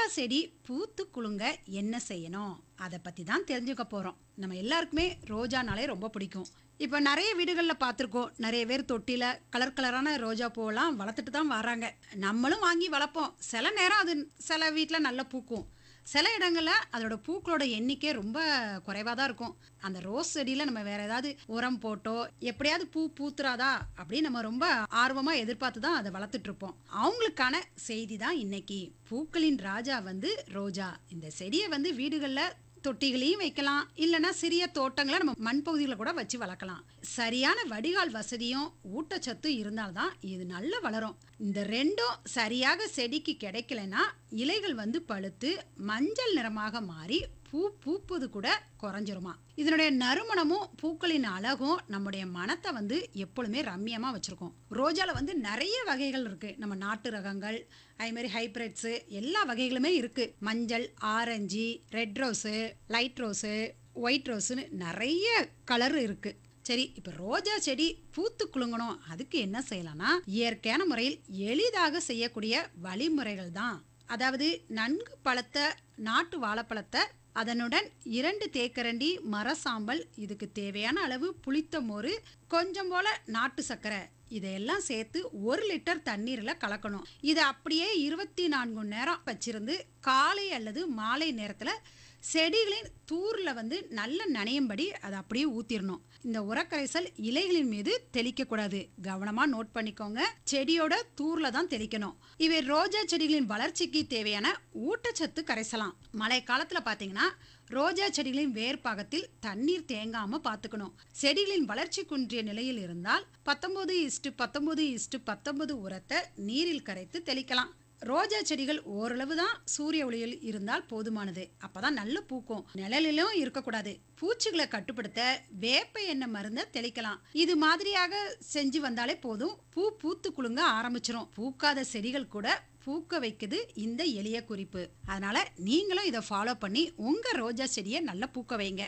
செடி பூத்து குலுங்க என்ன செய்யணும் அதை பற்றி தான் தெரிஞ்சுக்க போகிறோம் நம்ம எல்லாருக்குமே ரோஜானாலே ரொம்ப பிடிக்கும் இப்போ நிறைய வீடுகளில் பார்த்துருக்கோம் நிறைய பேர் தொட்டியில் கலர் கலரான ரோஜா பூவெல்லாம் வளர்த்துட்டு தான் வராங்க நம்மளும் வாங்கி வளர்ப்போம் சில நேரம் அது சில வீட்டில் நல்லா பூக்கும் சில இடங்களில் அதோட பூக்களோட எண்ணிக்கை ரொம்ப குறைவாக தான் இருக்கும் அந்த ரோஸ் செடியில் நம்ம வேற ஏதாவது உரம் போட்டோ எப்படியாவது பூ பூத்துறாதா அப்படின்னு நம்ம ரொம்ப ஆர்வமாக எதிர்பார்த்து தான் அதை வளர்த்துட்டு இருப்போம் அவங்களுக்கான செய்தி தான் இன்னைக்கு பூக்களின் ராஜா வந்து ரோஜா இந்த செடியை வந்து வீடுகளில் தொட்டிகளையும் வைக்கலாம் இல்லைன்னா சிறிய தோட்டங்களை நம்ம மண் பகுதிகளை கூட வச்சு வளர்க்கலாம் சரியான வடிகால் வசதியும் ஊட்டச்சத்தும் இருந்தால்தான் இது நல்லா வளரும் இந்த ரெண்டும் சரியாக செடிக்கு கிடைக்கலனா இலைகள் வந்து பழுத்து மஞ்சள் நிறமாக மாறி பூ பூப்பது கூட குறைஞ்சிருமா இதனுடைய நறுமணமும் பூக்களின் அழகும் நம்முடைய மனத்தை வந்து எப்பொழுதுமே ரம்மியமா வச்சிருக்கோம் ரோஜால வந்து நிறைய வகைகள் இருக்கு நம்ம நாட்டு ரகங்கள் அதே மாதிரி ஹைப்ரிட்ஸு எல்லா வகைகளுமே இருக்கு மஞ்சள் orange red rose light rose white ரோஸுன்னு நிறைய கலர் இருக்கு சரி இப்போ ரோஜா செடி பூத்து குலுங்கணும் அதுக்கு என்ன செய்யலாம்னா இயற்கையான முறையில் எளிதாக செய்யக்கூடிய வழிமுறைகள் தான் அதாவது நன்கு பழுத்த நாட்டு வாழைப்பழத்தை அதனுடன் இரண்டு தேக்கரண்டி மர சாம்பல் இதுக்கு தேவையான அளவு புளித்த மோர் கொஞ்சம் போல நாட்டு சர்க்கரை இதையெல்லாம் சேர்த்து ஒரு லிட்டர் தண்ணீரில் கலக்கணும் இதை அப்படியே இருபத்தி நான்கு மணி நேரம் வச்சிருந்து காலை அல்லது மாலை நேரத்தில் செடிகளின் தூரில் வந்து நல்ல நனையும்படி அதை அப்படியே ஊற்றிடணும் இந்த உரக்கரைசல் இலைகளின் மீது தெளிக்கக்கூடாது கவனமாக நோட் பண்ணிக்கோங்க செடியோட தூரில் தான் தெளிக்கணும் இவை ரோஜா செடிகளின் வளர்ச்சிக்கு தேவையான ஊட்டச்சத்து கரைசலாம் மழை காலத்தில் பார்த்தீங்கன்னா ரோஜா செடிகளின் வேர்ப்பாகத்தில் தண்ணீர் தேங்காம பார்த்துக்கணும் செடிகளின் வளர்ச்சி குன்றிய நிலையில் இருந்தால் பத்தொன்பது இஸ்டு பத்தொன்பது இஸ்டு பத்தொன்பது உரத்தை நீரில் கரைத்து தெளிக்கலாம் ரோஜா செடிகள் ஓரளவு தான் சூரிய ஒளியில் இருந்தால் போதுமானது அப்பதான் நல்ல பூக்கும் நிழலிலும் இருக்கக்கூடாது பூச்சிகளை கட்டுப்படுத்த வேப்ப எண்ணெய் மருந்தை தெளிக்கலாம் இது மாதிரியாக செஞ்சு வந்தாலே போதும் பூ பூத்து குலுங்க ஆரம்பிச்சிரும் பூக்காத செடிகள் கூட பூக்க வைக்குது இந்த எளிய குறிப்பு அதனால நீங்களும் இதை ஃபாலோ பண்ணி உங்க ரோஜா செடியை நல்லா பூக்க வைங்க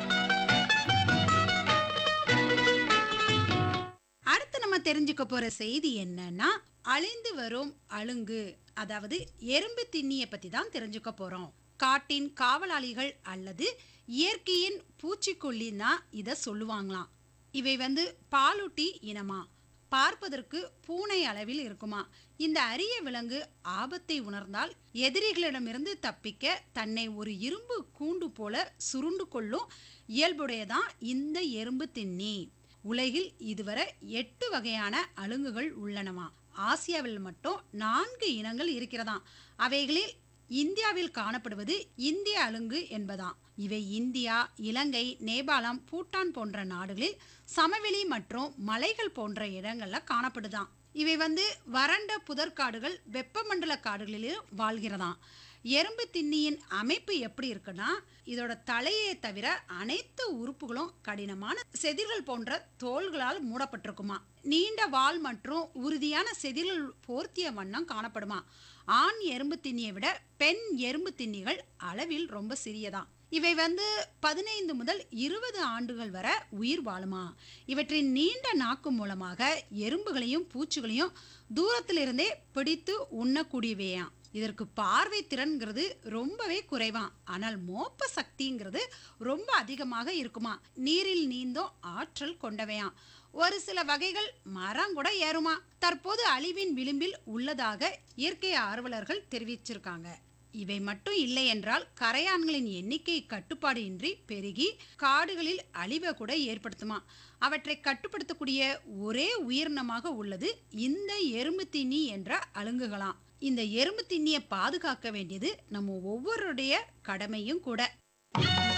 அடுத்து நம்ம தெரிஞ்சுக்க போற செய்தி என்னன்னா அழிந்து வரும் அழுங்கு அதாவது எறும்பு திண்ணிய பத்தி தான் தெரிஞ்சுக்க போறோம் காட்டின் காவலாளிகள் அல்லது இயற்கையின் பூச்சிக்கொல்லின்னா இதை சொல்லுவாங்களாம் இவை வந்து பாலூட்டி இனமா பார்ப்பதற்கு பூனை அளவில் இருக்குமா இந்த அரிய விலங்கு ஆபத்தை உணர்ந்தால் எதிரிகளிடமிருந்து தப்பிக்க தன்னை ஒரு இரும்பு கூண்டு போல சுருண்டு கொள்ளும் இயல்புடையதான் இந்த எறும்பு திண்ணி உலகில் இதுவரை எட்டு வகையான அழுங்குகள் உள்ளனவா ஆசியாவில் மட்டும் நான்கு இனங்கள் இருக்கிறதாம் அவைகளில் இந்தியாவில் காணப்படுவது இந்திய அலுங்கு என்பதாம் இவை இந்தியா இலங்கை நேபாளம் பூட்டான் போன்ற நாடுகளில் சமவெளி மற்றும் மலைகள் போன்ற இடங்கள்ல காணப்படுதாம் இவை வந்து வறண்ட புதற்காடுகள் வெப்பமண்டல காடுகளிலும் வாழ்கிறதாம் எறும்பு திண்ணியின் அமைப்பு எப்படி இருக்குன்னா இதோட தலையை தவிர அனைத்து உறுப்புகளும் கடினமான செதில்கள் போன்ற தோள்களால் மூடப்பட்டிருக்குமா நீண்ட வால் மற்றும் உறுதியான செதில்கள் போர்த்திய வண்ணம் காணப்படுமா ஆண் எறும்பு திண்ணியை விட பெண் எறும்பு திண்ணிகள் அளவில் ரொம்ப சிறியதான் இவை வந்து பதினைந்து முதல் இருபது ஆண்டுகள் வரை உயிர் வாழுமா இவற்றின் நீண்ட நாக்கு மூலமாக எறும்புகளையும் பூச்சிகளையும் தூரத்திலிருந்தே பிடித்து உண்ணக்கூடியவையாம் இதற்கு பார்வை திறன்கிறது ரொம்பவே குறைவாம் ஆனால் மோப்ப சக்திங்கிறது ரொம்ப அதிகமாக இருக்குமா நீரில் நீந்தும் ஆற்றல் கொண்டவையாம் ஒரு சில வகைகள் மரம் கூட ஏறுமா தற்போது அழிவின் விளிம்பில் உள்ளதாக இயற்கை ஆர்வலர்கள் தெரிவிச்சிருக்காங்க இவை மட்டும் இல்லை என்றால் கரையான்களின் எண்ணிக்கை கட்டுப்பாடு இன்றி பெருகி காடுகளில் அழிவை கூட ஏற்படுத்துமா அவற்றை கட்டுப்படுத்தக்கூடிய ஒரே உயிரினமாக உள்ளது இந்த எறும்பு திண்ணி என்ற அலுங்குகளாம் இந்த எறும்பு திண்ணியை பாதுகாக்க வேண்டியது நம்ம ஒவ்வொருடைய கடமையும் கூட